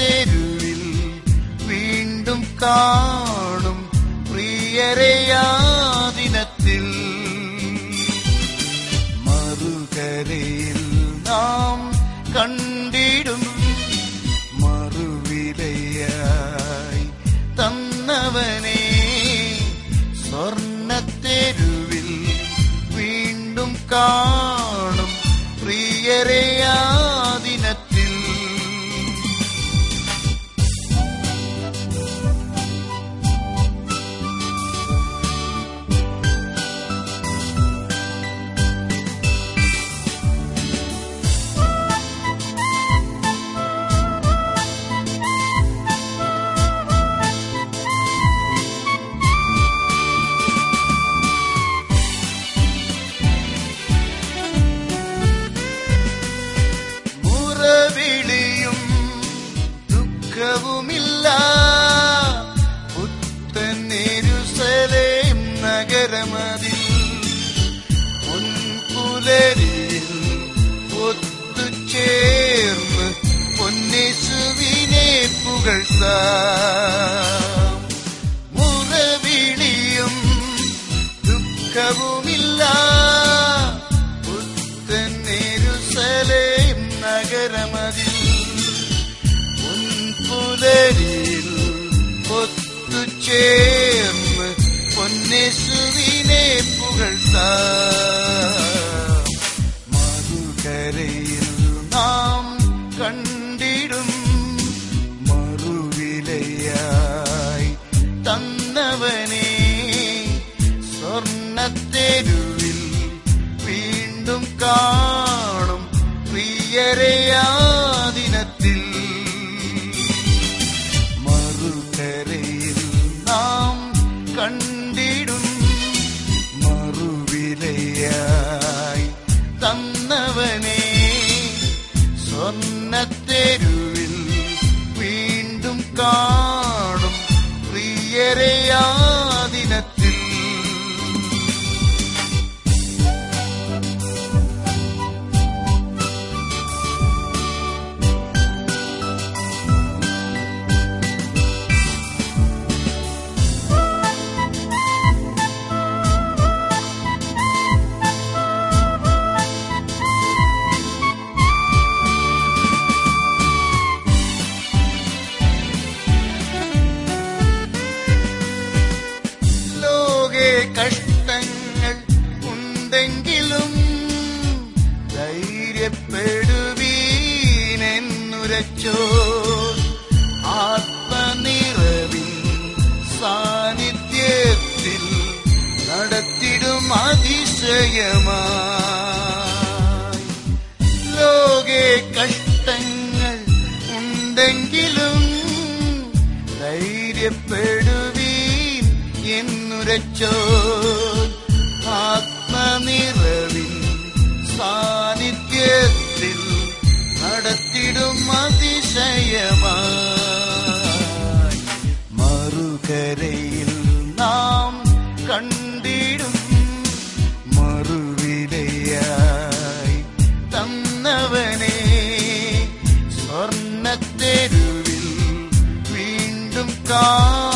സ്വർണത്തെരുവിൽ വീണ്ടും കാണും പ്രിയരെയാ ദിനത്തിൽ മറുകരയിൽ നാം കണ്ടിടും മറുവിലയായി തന്നവനെ സ്വർണത്തെരുവിൽ വീണ്ടും കാണും പ്രിയരെയാ ദിനത്തിൽ മുറവിളിയും ദുഃഖവുമില്ല പുത്തൻ യെരൂശലേം നഗരമതിൽ പൊൻപുലരിയിൽ ഒത്തുചേർന്ന് പൊന്നേശുവിനെ പുകഴ്ത്താം മുറവിളിയും ദുഃഖവുമില്ല പുത്തൻ യെരൂശലേം നഗരമതിൽ പൊൻപുലരിൽ ഒത്തുചേർന്ന് പൊന്നേശുവിനെ പുകഴ്ത്താം മറുകരയിൽ നാം കണ്ടിടും മറുവിലയായി തന്നവനെ സ്വർണത്തെരുവിൽ വീണ്ടും കാണും പ്രിയരെയാ ദിനത്തിൽ മറുകരയിൽ നാം കണ്ടിടും മറുവിലയായി തന്നവനെ സ്വർണത്തെരുവിൽ വീണ്ടും കാണും പ്രിയരെയാ ദിനത്തിൽ ലോകെ കഷ്ടങ്ങൾ ഉണ്ടെങ്കിലും ധൈര്യപ്പെടുവീനെന്നുരച്ചോ ആത്മനിറവിൻ സാന്നിധ്യത്തിൽ നടത്തിടും അതിശയമായി ലോകെ കഷ്ടങ്ങൾ ഉണ്ടെങ്കിലും ധൈര്യപ്പെടുവീൻ എന്നുരച്ചോ ആത്മനിറവിൻ സാന്നിധ്യത്തിൽ നടത്തിടും അതിശയമായി മറുകരയിൽ നാം കണ്ടിടും മറുവിലയായി തന്നവനെ സ്വർണത്തെരുവിൽ വീണ്ടും കാ